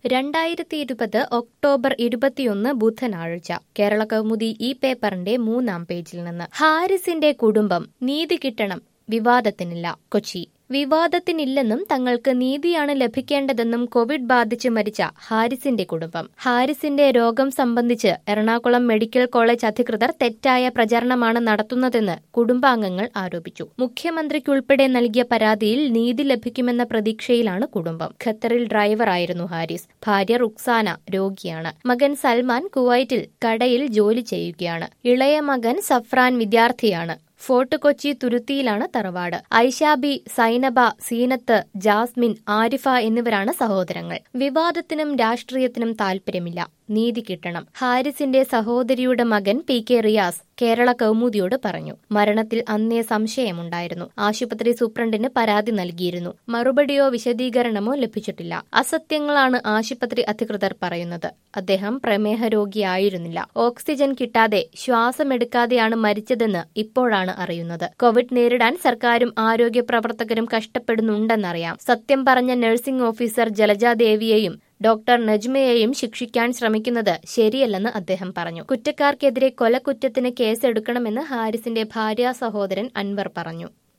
രണ്ടായിരത്തി ഇരുപത് ഒക്ടോബർ ഇരുപത്തിയൊന്ന് ബുധനാഴ്ച കേരള കൗമുദി ഈ പേപ്പറിന്റെ മൂന്നാം പേജിൽ നിന്ന് ഹാരിസിന്റെ കുടുംബം നീതി കിട്ടണം വിവാദത്തിനില്ല കൊച്ചി വിവാദത്തിനില്ലെന്നും തങ്ങൾക്ക് നീതിയാണ് ലഭിക്കേണ്ടതെന്നും കോവിഡ് ബാധിച്ച് മരിച്ച ഹാരിസിന്റെ കുടുംബം ഹാരിസിന്റെ രോഗം സംബന്ധിച്ച് എറണാകുളം മെഡിക്കൽ കോളേജ് അധികൃതർ തെറ്റായ പ്രചരണമാണ് നടത്തുന്നതെന്ന് കുടുംബാംഗങ്ങൾ ആരോപിച്ചു മുഖ്യമന്ത്രിക്കുൾപ്പെടെ നൽകിയ പരാതിയിൽ നീതി ലഭിക്കുമെന്ന പ്രതീക്ഷയിലാണ് കുടുംബം ഖത്തറിൽ ഡ്രൈവറായിരുന്നു ഹാരിസ് ഭാര്യ റുക്സാന രോഗിയാണ് മകൻ സൽമാൻ കുവൈറ്റിൽ കടയിൽ ജോലി ചെയ്യുകയാണ് ഇളയ മകൻ സഫ്രാൻ വിദ്യാർത്ഥിയാണ് ഫോർട്ട് കൊച്ചി തുരുത്തിയിലാണ് തറവാട് ഐഷാബി സൈനബ സീനത്ത് ജാസ്മിൻ ആരിഫ എന്നിവരാണ് സഹോദരങ്ങൾ വിവാദത്തിനും രാഷ്ട്രീയത്തിനും താൽപര്യമില്ല നീതി കിട്ടണം ഹാരിസിന്റെ സഹോദരിയുടെ മകൻ പി കെ റിയാസ് കേരള കൗമുദിയോട് പറഞ്ഞു മരണത്തിൽ അന്നേ സംശയമുണ്ടായിരുന്നു ആശുപത്രി സൂപ്രണ്ടിന് പരാതി നൽകിയിരുന്നു മറുപടിയോ വിശദീകരണമോ ലഭിച്ചിട്ടില്ല അസത്യങ്ങളാണ് ആശുപത്രി അധികൃതർ പറയുന്നത് അദ്ദേഹം പ്രമേഹ രോഗിയായിരുന്നില്ല ഓക്സിജൻ കിട്ടാതെ ശ്വാസമെടുക്കാതെയാണ് മരിച്ചതെന്ന് ഇപ്പോഴാണ് അറിയുന്നത് കോവിഡ് നേരിടാൻ സർക്കാരും ആരോഗ്യ പ്രവർത്തകരും കഷ്ടപ്പെടുന്നുണ്ടെന്നറിയാം സത്യം പറഞ്ഞ നഴ്സിംഗ് ഓഫീസർ ജലജാദേവിയെയും ഡോക്ടർ നജ്മയെയും ശിക്ഷിക്കാൻ ശ്രമിക്കുന്നത് ശരിയല്ലെന്ന് അദ്ദേഹം പറഞ്ഞു കുറ്റക്കാർക്കെതിരെ കൊലക്കുറ്റത്തിന് കേസെടുക്കണമെന്ന് ഹാരിസിന്റെ ഭാര്യാ സഹോദരൻ അൻവർ പറഞ്ഞു